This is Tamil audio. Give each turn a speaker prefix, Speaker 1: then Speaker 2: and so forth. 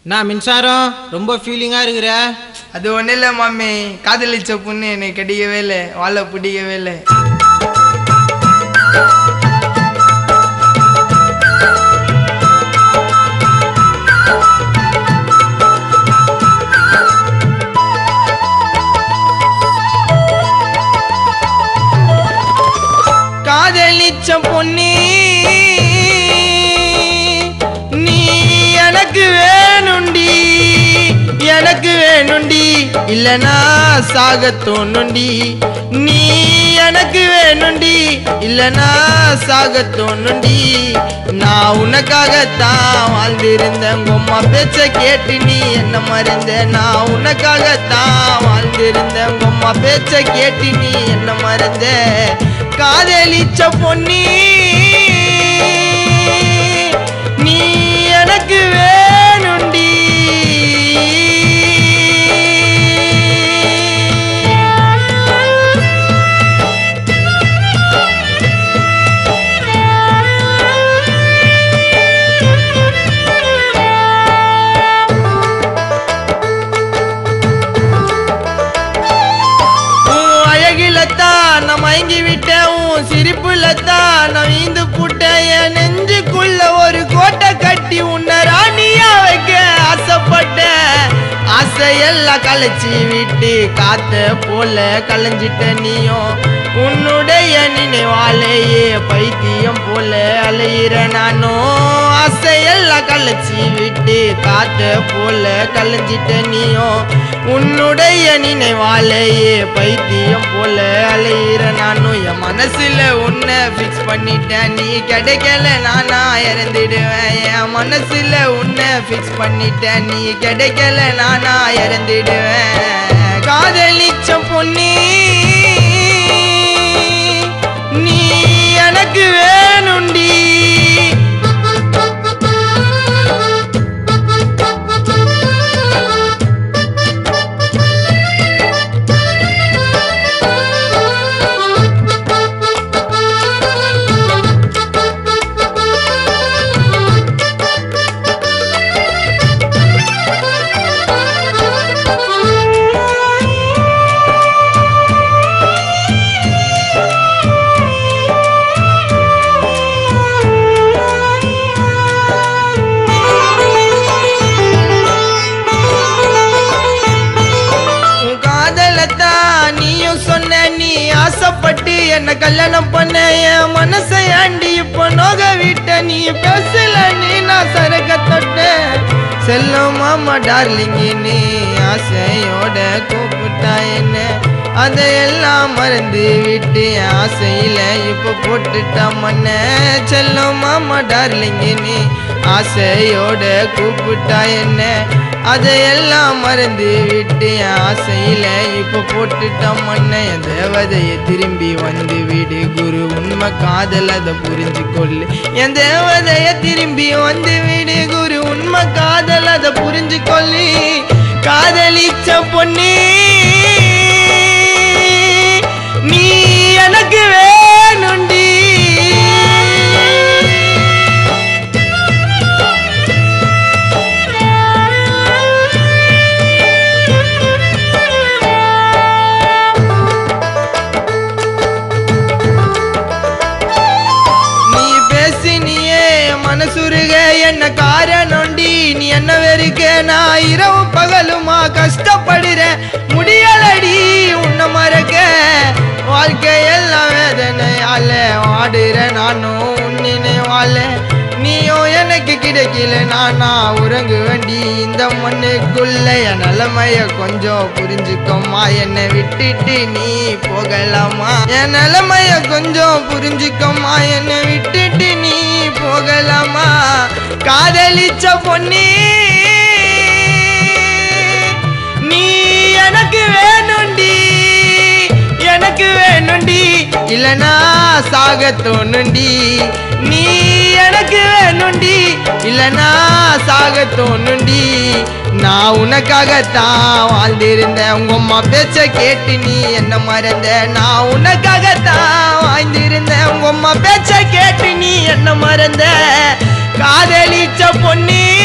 Speaker 1: நான் மின்சாரம் ரொம்ப ஃபீலிங்கா இருக்கிற
Speaker 2: அது ஒன்றும் இல்லை மாமி காதலிச்ச பொண்ணு எனக்கு கிடைக்கவே இல்லை வாழை பிடிக்கவே இல்லை காதலிச்ச பொண்ணு நீ எனக்கு வேணுண்டி எனக்கு வேணுண்டி இல்லனா சாக தோணுண்டி நீ எனக்கு வேணுண்டி இல்லனா சாக தோணுண்டி நான் உனக்காகத்தான் வாழ்ந்திருந்தேன் உம்மா பேச்ச கேட்டு நீ என்ன மறந்த நான் உனக்காகத்தான் வாழ்ந்திருந்தேன் உம்மா பேச்ச கேட்டு நீ என்ன மறந்த காதலிச்ச பொன்னி நீ எனக்கு வேணுண்டி உன் அழகிலத்தான் நான் மயங்கி விட்டேன் உன் சிரிப்புலத்தான் நான் வீந்து புட்டேன் என் நெஞ்சுக்குள்ள ஒரு கோட்டை கட்டி உன்னை ராணியா வைக்க ஆசைப்பட்டேன் ஆசையெல்லாம் கலைச்சி விட்டு காத்த போல கலைஞ்சிட்ட நீயும் உன்னுடைய நினைவாலேயே பைத்தியம் போல அலையிற நானும் ஆசையெல்லாம் கலைச்சி விட்டு காத்த போல கலைஞ்சிட்ட நீயும் உன்னுடைய நினைவாலேயே பைத்தியம் போல அலையிற நானும் என் மனசுல உன்னை ஃபிக்ஸ் பண்ணிட்டேன் நீ கிடைக்கல நானா இறந்துடுவேன் என் மனசுல உன்னை ஃபிக்ஸ் பண்ணிட்டேன் நீ கிடைக்கல நானா இறந்துடுவேன் காதலிச்ச பொன்னி நீ எனக்கு வேணுண்டி உன் காதலத்தான் நீயும் சொன்ன நீ ஆசைப்பட்டு என்ன கல்யாணம் பண்ண என் மனசை ஆண்டி இப்போ நோக விட்ட நீ பேசல நீ நான் சரக்க தொட்ட செல்லும் மாமா டார்லிங் நீ ஆசையோட கூப்பிட்டா என்ன அதையெல்லாம் மறந்து விட்டு என் ஆசையில இப்போ போட்டுட்டா மண்ண செல்லும் மாமா டார்லிங் நீ ஆசையோட கூப்பிட்டா என்ன அதையெல்லாம் மறந்து விட்டு என் ஆசையில இப்ப போட்டுட்டான் மண்ண என் தேவதைய திரும்பி வந்து விடு குரு உண்மை காதல் அதை புரிஞ்சு கொள்ளு என் தேவதைய திரும்பி வந்து விடு குரு உண்மை காதல் அதை புரிஞ்சு கொள்ளு காதலிச்ச பொண்ணு நீ எனக்கு வேணுண்டி நீ பேசினியே என் மனசுருக என்ன காரணம்டி நீ என்ன வெறுக்க நான் இரவு பகலுமா கஷ்டப்படுறேன் முடியலடி உன்னை மறக்க வாழ்க்கையெல்லாம் வேதனையால வாடுற நானும் உன்னினை வாழ நீயும் எனக்கு கிடைக்கல நானா உறங்கு வேண்டி இந்த மண்ணுக்குள்ள என் நிலைமைய கொஞ்சம் புரிஞ்சுக்கோமா என்னை விட்டுட்டு நீ போகலாமா என் நிலைமைய கொஞ்சம் புரிஞ்சுக்கோமா என்னை விட்டுட்டு நீ போகலாமா காதலிச்ச பொன்னி நீ எனக்கு வேணுண்டி எனக்கு வேணுண்டி இல்லனா சாக தோணுண்டி நீ எனக்கு வேணுண்டி இல்லனா சாக தோணுண்டி நான் உனக்காகத்தான் வாழ்ந்திருந்தேன் உங்க அம்மா பேச்ச கேட்டு நீ என்ன மறந்த நான் உனக்காகத்தான் வாழ்ந்திருந்தேன் உங்க அம்மா பேச்ச கேட்டு நீ என்ன மறந்த காதலிச்ச பொன்னி